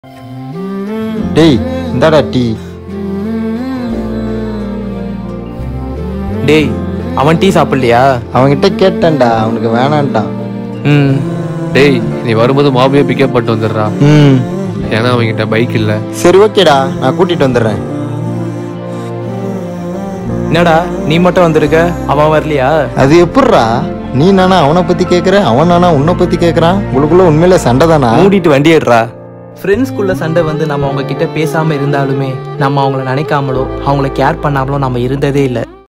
டேய் இந்தாடா டீ டேய் அவன் டீ சாப்பிடலையா அவன்கிட்ட கேட்டேன்டா அவனுக்கு வேணான்ட்டான் ம் டேய் நீ வரும்போது மாபியை பிக்கப் பண்ணிட்டு வந்துடுறா ம் ஏன்னா அவன்கிட்ட பைக் இல்ல சரி ஓகேடா நான் கூட்டிட்டு வந்துடுறேன் என்னடா நீ மட்டும் வந்திருக்க அவன் வரலையா அது எப்படிரா நீ நானா அவனை பத்தி கேக்குற அவன் நானா உன்னை பத்தி கேக்குறான் உங்களுக்குள்ள உண்மையில சண்டை தானா மூடிட்டு வண்டி எடுறா ஃப்ரெண்ட்ஸ்குள்ள சண்டை வந்து நம்ம அவங்க கிட்ட பேசாம இருந்தாலுமே நம்ம அவங்கள நினைக்காமலோ அவங்கள கேர் பண்ணாமலோ நம்ம இருந்ததே இல்லை